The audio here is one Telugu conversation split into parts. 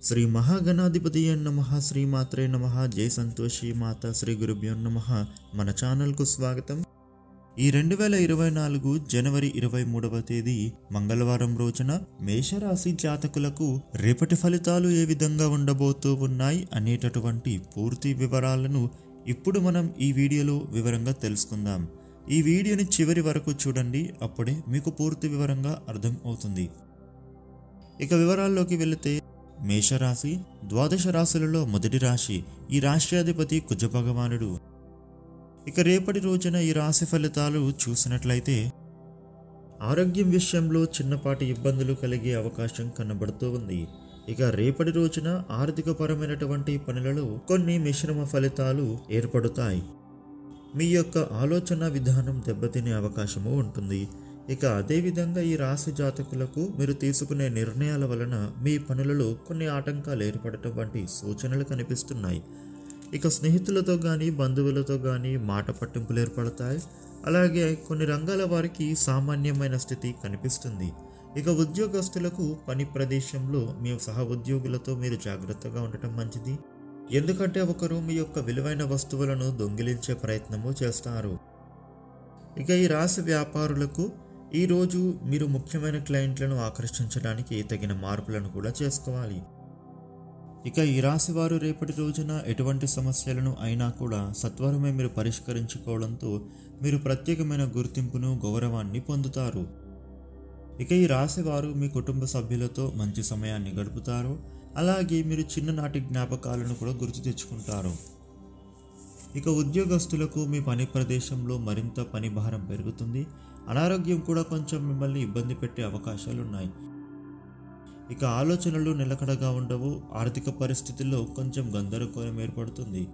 శ్రీ మహాగణాధిపతి నమ శ్రీమాత్రే నమ జై సంతోషి మాత శ్రీ గురుభ్యో నమ మన ఛానల్కు స్వాగతం ఈ రెండు వేల ఇరవై నాలుగు జనవరి ఇరవై మూడవ తేదీ మంగళవారం రోజున మేషరాశి జాతకులకు రేపటి ఫలితాలు ఏ విధంగా ఉండబోతూ ఉన్నాయి అనేటటువంటి పూర్తి వివరాలను ఇప్పుడు మనం ఈ వీడియోలో వివరంగా తెలుసుకుందాం ఈ వీడియోని చివరి వరకు చూడండి అప్పుడే మీకు పూర్తి వివరంగా అర్థం అవుతుంది ఇక వివరాల్లోకి వెళితే మేషరాశి ద్వాదశ రాశులలో మొదటి రాశి ఈ రాష్ట్రాధిపతి కుజ భగవానుడు ఇక రేపటి రోజున ఈ రాశి ఫలితాలు చూసినట్లయితే ఆరోగ్యం విషయంలో చిన్నపాటి ఇబ్బందులు కలిగే అవకాశం కనబడుతూ ఉంది ఇక రేపటి రోజున ఆర్థిక పరమైనటువంటి పనులలో కొన్ని మిశ్రమ ఫలితాలు ఏర్పడతాయి మీ యొక్క ఆలోచన విధానం దెబ్బతినే అవకాశము ఉంటుంది ఇక అదేవిధంగా ఈ రాశి జాతకులకు మీరు తీసుకునే నిర్ణయాల వలన మీ పనులలో కొన్ని ఆటంకాలు ఏర్పడటం వంటి సూచనలు కనిపిస్తున్నాయి ఇక స్నేహితులతో కానీ బంధువులతో కానీ మాట పట్టింపులు ఏర్పడతాయి అలాగే కొన్ని రంగాల వారికి సామాన్యమైన స్థితి కనిపిస్తుంది ఇక ఉద్యోగస్తులకు పని ప్రదేశంలో మీ సహ ఉద్యోగులతో మీరు జాగ్రత్తగా ఉండటం మంచిది ఎందుకంటే ఒకరు మీ యొక్క విలువైన వస్తువులను దొంగిలించే ప్రయత్నము చేస్తారు ఇక ఈ రాశి వ్యాపారులకు ఈరోజు మీరు ముఖ్యమైన క్లయింట్లను ఆకర్షించడానికి తగిన మార్పులను కూడా చేసుకోవాలి ఇక ఈ రాశి వారు రేపటి రోజున ఎటువంటి సమస్యలను అయినా కూడా సత్వరమే మీరు పరిష్కరించుకోవడంతో మీరు ప్రత్యేకమైన గుర్తింపును గౌరవాన్ని పొందుతారు ఇక ఈ రాశి వారు మీ కుటుంబ సభ్యులతో మంచి సమయాన్ని గడుపుతారు అలాగే మీరు చిన్ననాటి జ్ఞాపకాలను కూడా గుర్తు తెచ్చుకుంటారు ఇక ఉద్యోగస్తులకు మీ పని ప్రదేశంలో మరింత పని భారం పెరుగుతుంది అనారోగ్యం కూడా కొంచెం మిమ్మల్ని ఇబ్బంది పెట్టే అవకాశాలు ఉన్నాయి ఇక ఆలోచనలు నిలకడగా ఉండవు ఆర్థిక పరిస్థితుల్లో కొంచెం గందరగోళం ఏర్పడుతుంది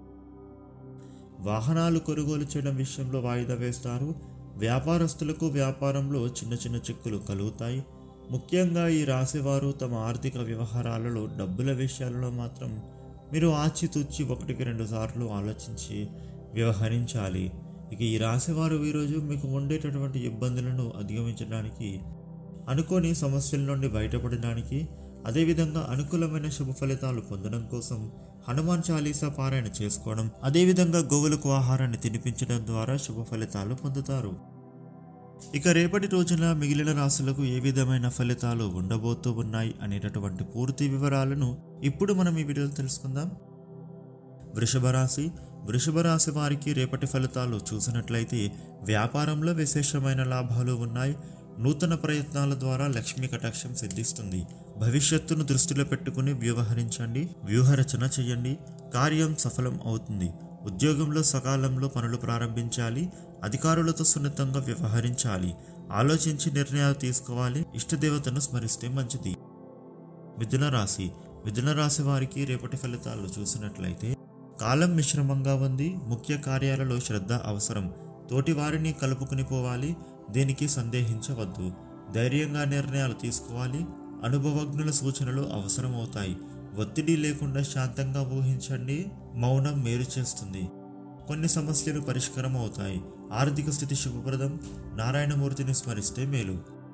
వాహనాలు కొనుగోలు చేయడం విషయంలో వాయిదా వేస్తారు వ్యాపారస్తులకు వ్యాపారంలో చిన్న చిన్న చిక్కులు కలుగుతాయి ముఖ్యంగా ఈ రాశివారు తమ ఆర్థిక వ్యవహారాలలో డబ్బుల విషయాలలో మాత్రం మీరు ఆచితూచి ఒకటికి రెండు సార్లు ఆలోచించి వ్యవహరించాలి ఇక ఈ రాశివారు ఈరోజు మీకు ఉండేటటువంటి ఇబ్బందులను అధిగమించడానికి అనుకోని సమస్యల నుండి బయటపడడానికి అదేవిధంగా అనుకూలమైన శుభ ఫలితాలు పొందడం కోసం హనుమాన్ చాలీసా పారాయణ చేసుకోవడం అదేవిధంగా గోవులకు ఆహారాన్ని తినిపించడం ద్వారా శుభ ఫలితాలు పొందుతారు ఇక రేపటి రోజున మిగిలిన రాశులకు ఏ విధమైన ఫలితాలు ఉండబోతూ ఉన్నాయి అనేటటువంటి పూర్తి వివరాలను ఇప్పుడు మనం ఈ వీడియోలో తెలుసుకుందాం వృషభ రాశి వృషభ రాశి వారికి రేపటి ఫలితాలు చూసినట్లయితే వ్యాపారంలో విశేషమైన లాభాలు ఉన్నాయి నూతన ప్రయత్నాల ద్వారా లక్ష్మీ కటాక్షం సిద్ధిస్తుంది భవిష్యత్తును దృష్టిలో పెట్టుకుని వ్యవహరించండి వ్యూహరచన చేయండి కార్యం సఫలం అవుతుంది ఉద్యోగంలో సకాలంలో పనులు ప్రారంభించాలి అధికారులతో సున్నితంగా వ్యవహరించాలి ఆలోచించి నిర్ణయాలు తీసుకోవాలి ఇష్టదేవతను స్మరిస్తే మంచిది మిథున రాశి మిథున రాశి వారికి రేపటి ఫలితాలు చూసినట్లయితే కాలం మిశ్రమంగా ఉంది ముఖ్య కార్యాలలో శ్రద్ధ అవసరం తోటి వారిని కలుపుకుని పోవాలి దేనికి సందేహించవద్దు ధైర్యంగా నిర్ణయాలు తీసుకోవాలి అనుభవజ్ఞుల సూచనలు అవసరమవుతాయి ఒత్తిడి లేకుండా శాంతంగా ఊహించండి మౌనం మేలు చేస్తుంది కొన్ని సమస్యలు పరిష్కారం అవుతాయి ఆర్థిక స్థితి శుభప్రదం నారాయణమూర్తిని స్మరిస్తే మేలు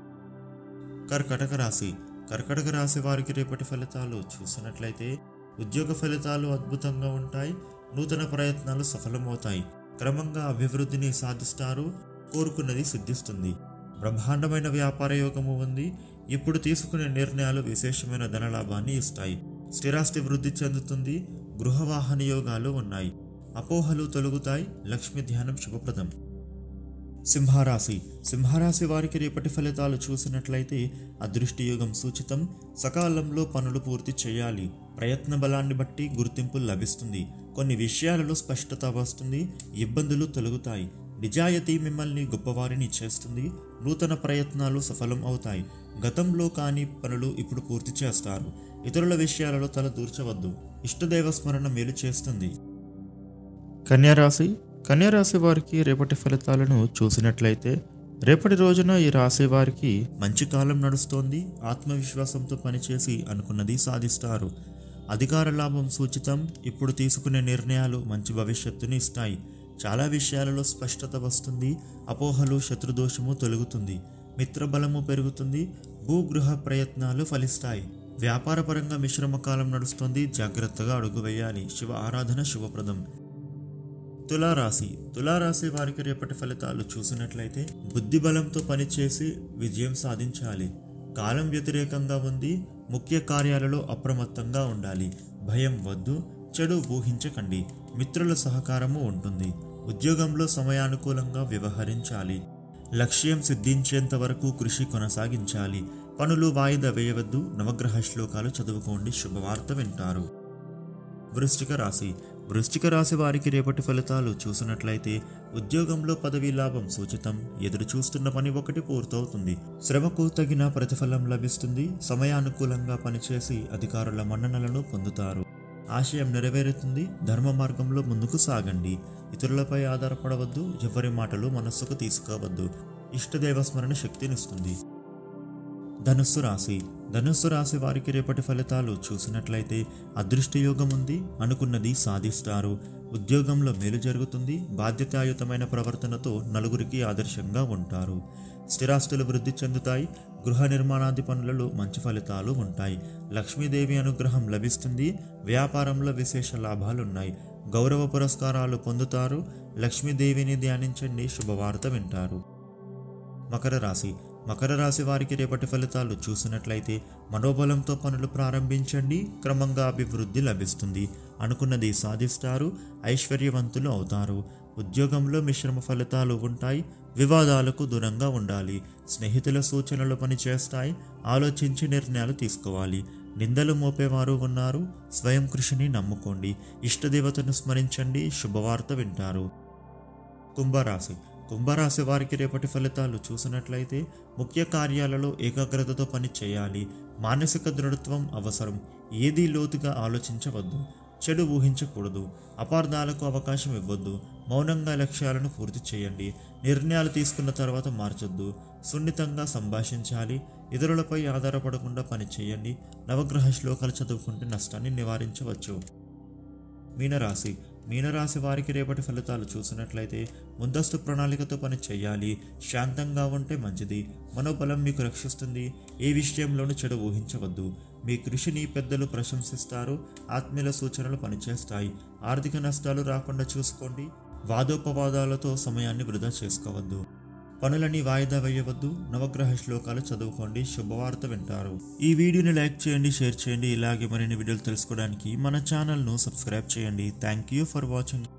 కర్కటక రాశి కర్కటక రాశి వారికి రేపటి ఫలితాలు చూసినట్లయితే ఉద్యోగ ఫలితాలు అద్భుతంగా ఉంటాయి నూతన ప్రయత్నాలు సఫలమవుతాయి క్రమంగా అభివృద్ధిని సాధిస్తారు కోరుకున్నది సిద్ధిస్తుంది బ్రహ్మాండమైన వ్యాపార యోగము ఉంది ఇప్పుడు తీసుకునే నిర్ణయాలు విశేషమైన ధనలాభాన్ని ఇస్తాయి స్థిరాస్తి వృద్ధి చెందుతుంది గృహ వాహన యోగాలు ఉన్నాయి అపోహలు తొలగుతాయి లక్ష్మి ధ్యానం శుభప్రదం సింహరాశి సింహరాశి వారికి రేపటి ఫలితాలు చూసినట్లయితే అదృష్టి యోగం సూచితం సకాలంలో పనులు పూర్తి చేయాలి ప్రయత్న బలాన్ని బట్టి గుర్తింపు లభిస్తుంది కొన్ని విషయాలలో స్పష్టత వస్తుంది ఇబ్బందులు తొలగుతాయి నిజాయితీ మిమ్మల్ని గొప్పవారిని చేస్తుంది నూతన ప్రయత్నాలు సఫలం అవుతాయి గతంలో కాని పనులు ఇప్పుడు పూర్తి చేస్తారు ఇతరుల విషయాలలో తల దూర్చవద్దు ఇష్టదైవ స్మరణ మేలు చేస్తుంది కన్యారాశి కన్యారాశి వారికి రేపటి ఫలితాలను చూసినట్లయితే రేపటి రోజున ఈ రాశి వారికి మంచి కాలం నడుస్తోంది ఆత్మవిశ్వాసంతో పనిచేసి అనుకున్నది సాధిస్తారు అధికార లాభం సూచితం ఇప్పుడు తీసుకునే నిర్ణయాలు మంచి భవిష్యత్తుని ఇస్తాయి చాలా విషయాలలో స్పష్టత వస్తుంది అపోహలు శత్రుదోషము తొలగుతుంది మిత్రబలము పెరుగుతుంది భూగృహ ప్రయత్నాలు ఫలిస్తాయి వ్యాపారపరంగా మిశ్రమ కాలం నడుస్తుంది జాగ్రత్తగా అడుగు వేయాలి శివ ఆరాధన శుభప్రదం తులారాశి తులారాశి వారికి రేపటి ఫలితాలు చూసినట్లయితే బుద్ధి బలంతో పనిచేసి విజయం సాధించాలి కాలం వ్యతిరేకంగా ఉంది ముఖ్య కార్యాలలో అప్రమత్తంగా ఉండాలి భయం వద్దు చెడు ఊహించకండి మిత్రుల సహకారము ఉంటుంది ఉద్యోగంలో సమయానుకూలంగా వ్యవహరించాలి లక్ష్యం సిద్ధించేంత వరకు కృషి కొనసాగించాలి పనులు వాయిదా వేయవద్దు నవగ్రహ శ్లోకాలు చదువుకోండి శుభవార్త వింటారు వృశ్చిక రాశి వృశ్చిక రాశి వారికి రేపటి ఫలితాలు చూసినట్లయితే ఉద్యోగంలో పదవీ లాభం సూచితం ఎదురు చూస్తున్న పని ఒకటి పూర్తవుతుంది శ్రమకు తగిన ప్రతిఫలం లభిస్తుంది సమయానుకూలంగా పనిచేసి అధికారుల మన్ననలను పొందుతారు ఆశయం నెరవేరుతుంది ధర్మ మార్గంలో ముందుకు సాగండి ఇతరులపై ఆధారపడవద్దు ఎవరి మాటలు మనస్సుకు తీసుకోవద్దు ఇష్టదైవ స్మరణ శక్తినిస్తుంది ధనుస్సు రాశి ధనుస్సు రాశి వారికి రేపటి ఫలితాలు చూసినట్లయితే అదృష్ట యోగం ఉంది అనుకున్నది సాధిస్తారు ఉద్యోగంలో మేలు జరుగుతుంది బాధ్యతాయుతమైన ప్రవర్తనతో నలుగురికి ఆదర్శంగా ఉంటారు స్థిరాస్తులు వృద్ధి చెందుతాయి గృహ నిర్మాణాది పనులలో మంచి ఫలితాలు ఉంటాయి లక్ష్మీదేవి అనుగ్రహం లభిస్తుంది వ్యాపారంలో విశేష లాభాలున్నాయి గౌరవ పురస్కారాలు పొందుతారు లక్ష్మీదేవిని ధ్యానించండి శుభవార్త వింటారు మకర రాశి మకర రాశి వారికి రేపటి ఫలితాలు చూసినట్లయితే మనోబలంతో పనులు ప్రారంభించండి క్రమంగా అభివృద్ధి లభిస్తుంది అనుకున్నది సాధిస్తారు ఐశ్వర్యవంతులు అవుతారు ఉద్యోగంలో మిశ్రమ ఫలితాలు ఉంటాయి వివాదాలకు దూరంగా ఉండాలి స్నేహితుల సూచనలు పనిచేస్తాయి ఆలోచించి నిర్ణయాలు తీసుకోవాలి నిందలు మోపేవారు ఉన్నారు స్వయం కృషిని నమ్ముకోండి ఇష్టదేవతను స్మరించండి శుభవార్త వింటారు కుంభరాశి కుంభరాశి వారికి రేపటి ఫలితాలు చూసినట్లయితే ముఖ్య కార్యాలలో ఏకాగ్రతతో పని చేయాలి మానసిక దృఢత్వం అవసరం ఏదీ లోతుగా ఆలోచించవద్దు చెడు ఊహించకూడదు అపార్థాలకు అవకాశం ఇవ్వద్దు మౌనంగా లక్ష్యాలను పూర్తి చేయండి నిర్ణయాలు తీసుకున్న తర్వాత మార్చొద్దు సున్నితంగా సంభాషించాలి ఇతరులపై ఆధారపడకుండా పని చేయండి నవగ్రహ శ్లోకాలు చదువుకుంటే నష్టాన్ని నివారించవచ్చు మీనరాశి మీనరాశి వారికి రేపటి ఫలితాలు చూసినట్లయితే ముందస్తు ప్రణాళికతో పని చేయాలి శాంతంగా ఉంటే మంచిది మనోబలం మీకు రక్షిస్తుంది ఏ విషయంలోనూ చెడు ఊహించవద్దు మీ కృషిని పెద్దలు ప్రశంసిస్తారు ఆత్మీయుల సూచనలు పనిచేస్తాయి ఆర్థిక నష్టాలు రాకుండా చూసుకోండి వాదోపవాదాలతో సమయాన్ని వృధా చేసుకోవద్దు పనులని వాయిదా వేయవద్దు నవగ్రహ శ్లోకాలు చదువుకోండి శుభవార్త వింటారు ఈ వీడియోని లైక్ చేయండి షేర్ చేయండి ఇలాగే మరిన్ని వీడియోలు తెలుసుకోవడానికి మన ఛానల్ను సబ్స్క్రైబ్ చేయండి థ్యాంక్ యూ ఫర్ వాచింగ్